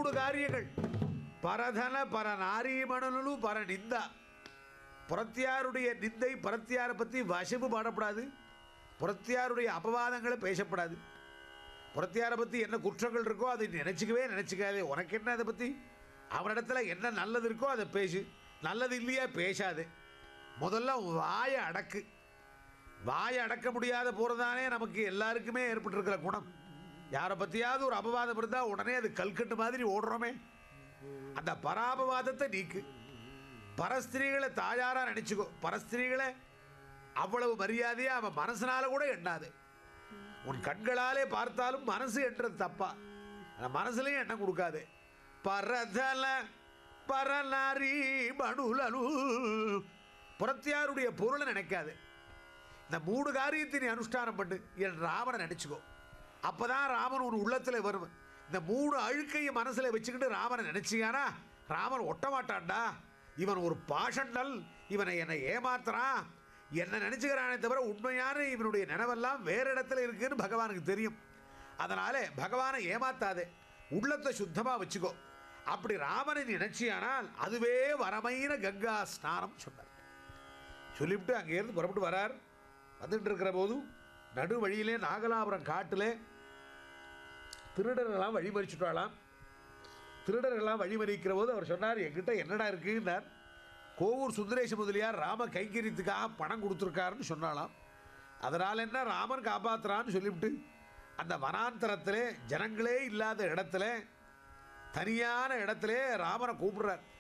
மூணு காரியங்கள் பரதன பர நாரீமணனு பர நிந்தா புறத்தியாருடைய நிந்தை புறத்தியாரை பற்றி வசவு பாடப்படாது புறத்தியாருடைய அபவாதங்களை பேசப்படாது புறத்தியாரை பற்றி என்ன குற்றங்கள் இருக்கோ அதை நினச்சிக்கவே நினச்சிக்காதே உனக்கு என்ன அதை பற்றி அவனிடத்துல என்ன நல்லது இருக்கோ அதை பேசு நல்லது இல்லையா பேசாதே முதல்ல உன் வாயை அடக்கு வாயை அடக்க முடியாத போகிறதானே நமக்கு எல்லாருக்குமே ஏற்பட்டிருக்கிற குணம் யாரை பற்றியாவது ஒரு அபவாதம் இருந்தால் உடனே அது கல்கட்டு மாதிரி ஓடுறோமே அந்த பராபவாதத்தை நீக்கு பரஸ்திரீகளை தாயாரா நினைச்சுக்கோ பரஸ்திரீகளை அவ்வளவு மரியாதையா அவன் மனசனால கூட எண்ணாது உன் கண்களாலே பார்த்தாலும் மனசு என்றது தப்பா அந்த மனசுலயும் எண்ணம் கொடுக்காது பரதல பரலாரி மணுலனு புறத்தியாருடைய பொருளை நினைக்காது இந்த மூணு காரியத்தை நீ அனுஷ்டானம் பண்ணு என் ராமனை நினச்சிக்கோ அப்பதான் ராமன் உன் உள்ளத்தில் வரும் இந்த மூணு அழுக்கையை மனசில் வச்சுக்கிட்டு ராமனை நினச்சியானா ராமன் ஒட்ட மாட்டான்டா இவன் ஒரு பாஷண்டல் இவனை என்னை ஏமாத்துறான் என்ன நினச்சிக்கிறானே தவிர உண்மையான இவனுடைய நினைவெல்லாம் வேறு இடத்துல இருக்குன்னு பகவானுக்கு தெரியும் அதனால பகவானை ஏமாத்தாதே உள்ளத்தை சுத்தமாக வச்சுக்கோ அப்படி ராமனை நீ நினைச்சியானால் அதுவே வரமைன கங்கா ஸ்நானம் சொன்னார் சொல்லிவிட்டு அங்கேருந்து புறப்பட்டு வரார் வந்துட்டு இருக்கிற போது நடு வழியிலே நாகலாபுரம் காட்டிலே திருடர்கள்லாம் வழிமறிச்சுட்டாலாம் திருடர்கள்லாம் வழிமறிக்கிற போது அவர் சொன்னார் என்கிட்ட என்னடா இருக்குன்னார் கோவூர் சுந்தரேச முதலியார் ராம கைங்கரியத்துக்காக பணம் கொடுத்துருக்காருன்னு சொன்னாலாம் அதனால் என்ன ராமன் காப்பாத்துறான்னு சொல்லிவிட்டு அந்த வனாந்தரத்திலே ஜனங்களே இல்லாத இடத்துல தனியான இடத்துல ராமனை கூப்பிடுறார்